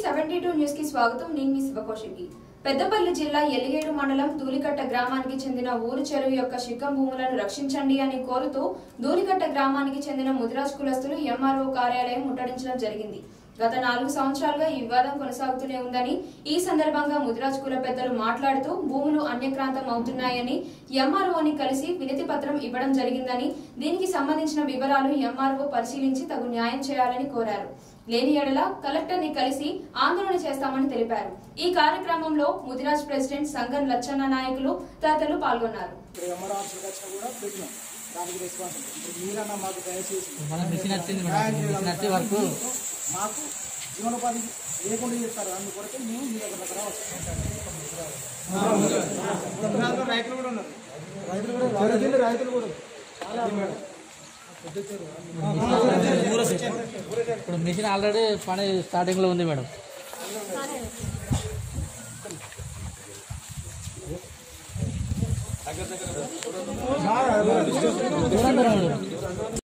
Seventy two news కి స్వాగతం నేను మీ శివకోశికి పెద్దపల్లి జిల్లా ఎలిగేడు మండలం ధూలికట్ట గ్రామానికి చెందిన ఊరు చెరువు యొక్క శిఖం భూములను రక్షించండి అని కోరుతూ ధూలికట్ట గ్రామానికి చెందిన ముదిరాజ్ కులస్తులు ఎంఆర్ఓ కార్యాలయం ముట్టడించడం జరిగింది గత నాలుగు సంవత్సరాలుగా ఈ వివాదం కొనసాగుతూనే ఉందని ఈ సందర్భంగా ముదిరాజ్ కుల పెద్దలు మాట్లాడుతూ భూములు అన్యక్రాంతం అవుతున్నాయని ఎంఆర్ఓని కలిసి వినతి పత్రం ఇవ్వడం జరిగిందని దీనికి సంబంధించిన వివరాలు ఎంఆర్ఓ పరిశీలించి తగు న్యాయం చేయాలని కోరారు లేని ఎడల కలెక్టర్ ని కలిసి ఆందోళన చేస్తామని తెలిపారు ఈ కార్యక్రమంలో ముదిరాజ్ ప్రెసిడెంట్ సంగం లచ్చన్న నాయకులు తదితరులు పాల్గొన్నారు ఇప్పుడు ఎంఆర్ ఆఫీస్కి వచ్చినా కూడా పెట్టినాం దానికి రెస్పాన్స్ ఇప్పుడు మీరన్నా మాకు దయచేసి మన మిషన్ వచ్చింది మేడం మిషన్ వచ్చే వరకు మాకు జీవనోపాధి లేకుండా చేస్తారు అందుకొరకే మేము మీ దగ్గర రావచ్చు రైతులు కూడా ఉన్నారు రైతులు కూడా రైతులు కూడా ఇప్పుడు మిషన్ ఆల్రెడీ పని స్టార్టింగ్ లో ఉంది మేడం చూడండి మేడం.